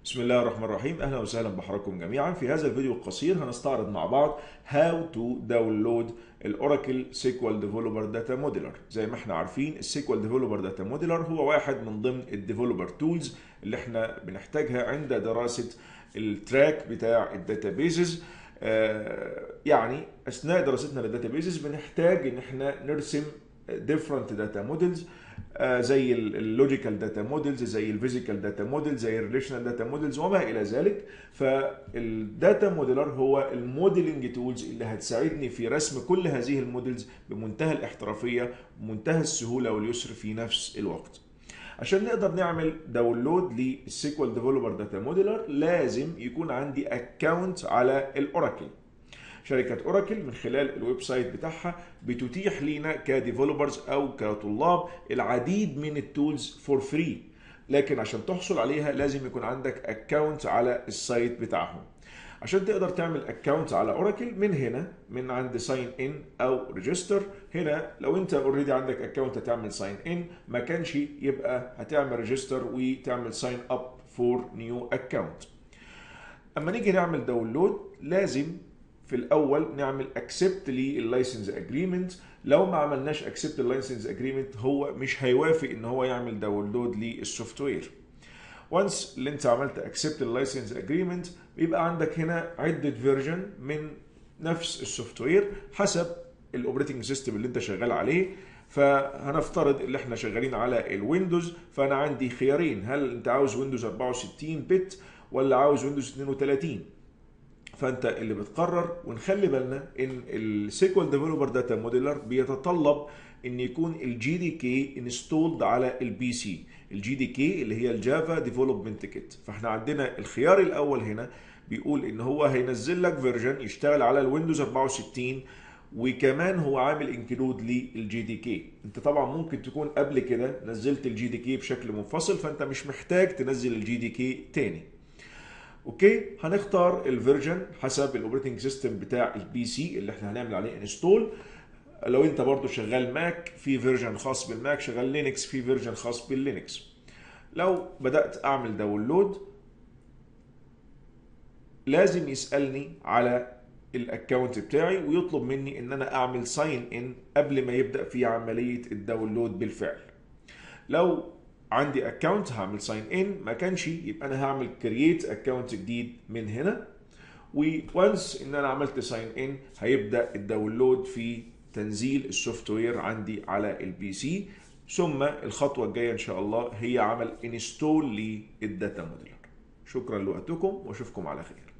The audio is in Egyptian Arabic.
بسم الله الرحمن الرحيم اهلا وسهلا بحضراتكم جميعا في هذا الفيديو القصير هنستعرض مع بعض how to download الاوراكل سيكوال ديفلوبر داتا موديلر زي ما احنا عارفين السيكوال ديفلوبر داتا موديلر هو واحد من ضمن الديفلوبر تولز اللي احنا بنحتاجها عند دراسه التراك بتاع الداتابيزز يعني اثناء دراستنا للداتابيزز بنحتاج ان احنا نرسم different داتا موديلز زي اللوجيكال داتا موديلز زي الفيزيكال داتا موديلز زي الريليشنال داتا موديلز وما الى ذلك فالداتا موديلر هو الموديلنج تولز اللي هتساعدني في رسم كل هذه الموديلز بمنتهى الاحترافيه ومنتهى السهوله واليسر في نفس الوقت عشان نقدر نعمل داونلود للسيكوال ديفلوبر داتا موديلر لازم يكون عندي اكونت على الاوراكل شركة اوراكل من خلال الويب سايت بتاعها بتتيح لينا كديفلوبرز او كطلاب العديد من التولز فور فري لكن عشان تحصل عليها لازم يكون عندك اكونت على السايت بتاعهم عشان تقدر تعمل اكونت على اوراكل من هنا من عند ساين ان او ريجستر هنا لو انت اوريدي عندك اكونت هتعمل ساين ان ما كانش يبقى هتعمل ريجستر وتعمل ساين اب فور نيو اكونت اما نيجي نعمل داونلود لازم في الاول نعمل اكسبت لللايسنس اجريمنت لو ما عملناش اكسبت اللايسنس اجريمنت هو مش هيوافق ان هو يعمل داونلود للسوفت وير وانس اللي انت عملت اكسبت اللايسنس اجريمنت بيبقى عندك هنا عده فيرجن من نفس السوفت وير حسب الاوبريتنج سيستم اللي انت شغال عليه فهنفترض اللي احنا شغالين على الويندوز فانا عندي خيارين هل انت عاوز ويندوز 64 بت ولا عاوز ويندوز 32 فانت اللي بتقرر ونخلي بالنا ان السيكوال ديفلوبر داتا موديلر بيتطلب ان يكون الجي دي كي انستولد على البي سي الجي دي كي اللي هي الجافا ديفلوبمنت كيت فاحنا عندنا الخيار الاول هنا بيقول ان هو هينزل لك فيرجن يشتغل على الويندوز 64 وكمان هو عامل انكلود للجي دي كي انت طبعا ممكن تكون قبل كده نزلت الجي دي كي بشكل منفصل فانت مش محتاج تنزل الجي دي كي تاني اوكي هنختار الفيرجن حسب الاوبريتنج سيستم بتاع البي سي اللي احنا هنعمل عليه انستول لو انت برضو شغال ماك في فيرجن خاص بالماك شغال لينكس في فيرجن خاص باللينكس لو بدات اعمل داونلود لازم يسالني على الاكونت بتاعي ويطلب مني ان انا اعمل ساين ان قبل ما يبدا في عمليه الداونلود بالفعل لو عندي اكونت هعمل ساين ان ما كانش يبقى انا هعمل كرييت اكونت جديد من هنا وونس ان انا عملت ساين ان هيبدا الداونلود في تنزيل السوفت وير عندي على البي سي ثم الخطوه الجايه ان شاء الله هي عمل انستول للداتا موديلر شكرا لوقتكم واشوفكم على خير